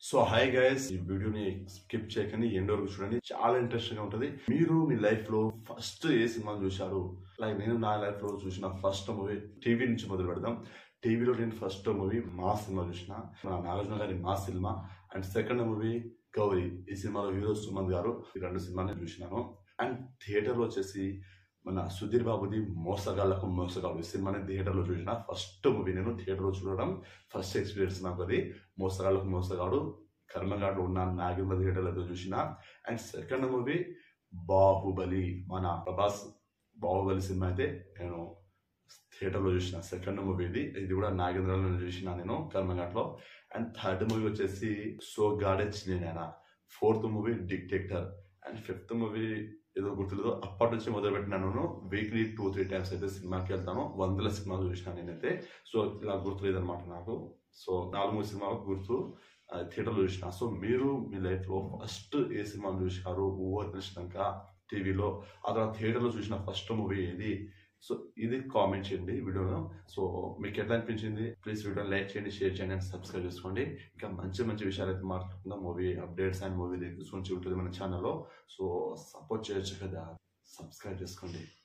so hi guys ఈ వీడియోని skip చేయకండి ఎండ్ వరకు చూడండి చాలా ఇంట్రెస్టింగ్ గా ఉంటది మీరు మీ లైఫ్ లో ఫస్ట్ ఏ సినిమా చూశారు లైక్ నేను నా లైఫ్ లో చూసిన ఫస్ట్ మూవీ టీవీ నుంచి మొదలు పెడదాం టీవీలో నేను ఫస్ట్ మూవీ మా సినిమా చూసిన మన నాగార్జున గారి మా cinema and second movie Gowri ఈ సినిమాలో హీరో సుమంత్ గారు ఈ రెండు సినిమాని చూసినాను అండ్ థియేటర్ లో వచ్చేసి మన సుధీర్ బాబుది మోసగాళ్ళకు మోసగాడు ఈ సినిమాని థియేటర్ లో చూసిన ఫస్ట్ మూవీ నేను థియేటర్ లో చూడడం ఫస్ట్ ఎక్స్పీరియన్స్ నాకు అది మోసగాళ్ళకు మోసగాడు కర్మగాడు ఉన్న నాగేంద్ర థియేటర్ లో చూసిన అండ్ సెకండ్ మూవీ బాహుబలి మన ప్రభాస్ బాహుబలి సినిమా అయితే నేను థియేటర్లో చూసిన సెకండ్ మూవీ ఇది ఇది కూడా నాగేంద్రలో చూసిన నేను కర్మఘాట్లో అండ్ థర్డ్ మూవీ వచ్చేసి సో గాడే చిన్న fourth movie dictator and fifth movie ఏదో గుర్తులేదు అప్పటి నుంచి మొదలు పెట్టినాను వీక్లీ టూ త్రీ టైమ్స్ అయితే సినిమాకి వెళ్తాను వందల సినిమాలు చూసిన నేనైతే సో ఇలా గుర్తులేదు అనమాట నాకు సో నాలుగు మూడు సినిమాలకు గుర్తు ఆ, థియేటర్లో చూసిన సో మీరు మీ లైఫ్లో ఫస్ట్ ఏ సినిమాలు చూసినారు ఊహ తెలిసినాక టీవీలో ఆ తర్వాత థియేటర్లో చూసిన ఫస్ట్ మూవీ ఏది సో ఇది కామెంట్ చేయండి వీడియోలో సో మీకు ఎట్లా అనిపించింది ప్లీజ్ వీడియో లైక్ చేయండి షేర్ చేయండి అండ్ సబ్స్క్రైబ్ చేసుకోండి ఇంకా మంచి మంచి విషయాలు అయితే మాట్లాడుకుందాం movie updates and movie reviews గురించి ఉంటుంది మన ఛానల్లో సో సపోర్ట్ చేయొచ్చు కదా సబ్స్క్రైబ్ చేసుకోండి